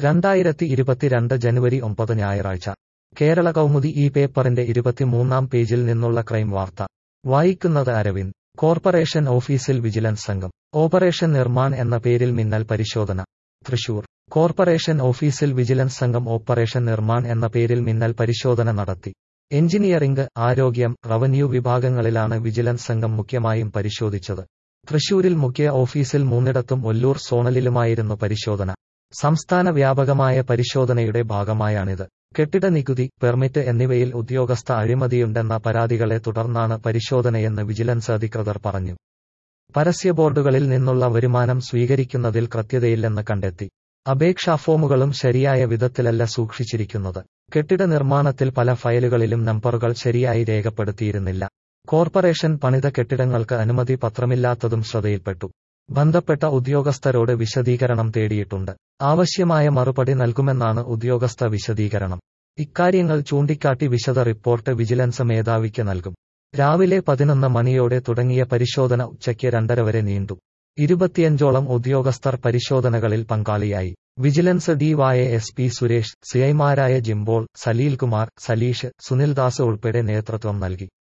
രണ്ടായിരത്തി ഇരുപത്തിരണ്ട് ജനുവരി ഒമ്പത് ഞായറാഴ്ച കേരള കൗമുദി ഈ പേപ്പറിന്റെ ഇരുപത്തിമൂന്നാം പേജിൽ നിന്നുള്ള ക്രൈം വാർത്ത വായിക്കുന്നത് അരവിന്ദ് കോർപ്പറേഷൻ ഓഫീസിൽ വിജിലൻസ് സംഘം ഓപ്പറേഷൻ നിർമ്മാൺ എന്ന പേരിൽ മിന്നൽ പരിശോധന തൃശൂർ കോർപ്പറേഷൻ ഓഫീസിൽ വിജിലൻസ് സംഘം ഓപ്പറേഷൻ നിർമ്മാൺ എന്ന പേരിൽ മിന്നൽ പരിശോധന നടത്തി എഞ്ചിനീയറിംഗ് ആരോഗ്യം റവന്യൂ വിഭാഗങ്ങളിലാണ് വിജിലൻസ് സംഘം മുഖ്യമായും പരിശോധിച്ചത് തൃശൂരിൽ മുഖ്യ ഓഫീസിൽ മൂന്നിടത്തും ഒല്ലൂർ സോണലിലുമായിരുന്നു പരിശോധന സംസ്ഥാന വ്യാപകമായ പരിശോധനയുടെ ഭാഗമായാണിത് കെട്ടിട നികുതി പെർമിറ്റ് എന്നിവയിൽ ഉദ്യോഗസ്ഥ അഴിമതിയുണ്ടെന്ന പരാതികളെ തുടർന്നാണ് പരിശോധനയെന്ന് വിജിലൻസ് അധികൃതർ പറഞ്ഞു പരസ്യ ബോർഡുകളിൽ നിന്നുള്ള വരുമാനം സ്വീകരിക്കുന്നതിൽ കൃത്യതയില്ലെന്ന് കണ്ടെത്തി അപേക്ഷാ ഫോമുകളും ശരിയായ വിധത്തിലല്ല സൂക്ഷിച്ചിരിക്കുന്നത് കെട്ടിട നിർമ്മാണത്തിൽ പല ഫയലുകളിലും നമ്പറുകൾ ശരിയായി രേഖപ്പെടുത്തിയിരുന്നില്ല കോർപ്പറേഷൻ പണിത കെട്ടിടങ്ങൾക്ക് അനുമതി പത്രമില്ലാത്തതും ശ്രദ്ധയിൽപ്പെട്ടു ബന്ധപ്പെട്ട ഉദ്യോഗസ്ഥരോട് വിശദീകരണം തേടിയിട്ടുണ്ട് ആവശ്യമായ മറുപടി നൽകുമെന്നാണ് ഉദ്യോഗസ്ഥ വിശദീകരണം ഇക്കാര്യങ്ങൾ ചൂണ്ടിക്കാട്ടി വിശദ റിപ്പോർട്ട് വിജിലൻസ് മേധാവിക്ക് നൽകും രാവിലെ പതിനൊന്ന് മണിയോടെ തുടങ്ങിയ പരിശോധന ഉച്ചയ്ക്ക് രണ്ടര വരെ നീണ്ടു ഇരുപത്തിയഞ്ചോളം ഉദ്യോഗസ്ഥർ പരിശോധനകളിൽ പങ്കാളിയായി vigilance DY S P Suresh സിഐമാരായ ജിംബോൾ സലീൽകുമാർ സലീഷ് സുനിൽദാസ് ഉൾപ്പെടെ നേതൃത്വം നൽകി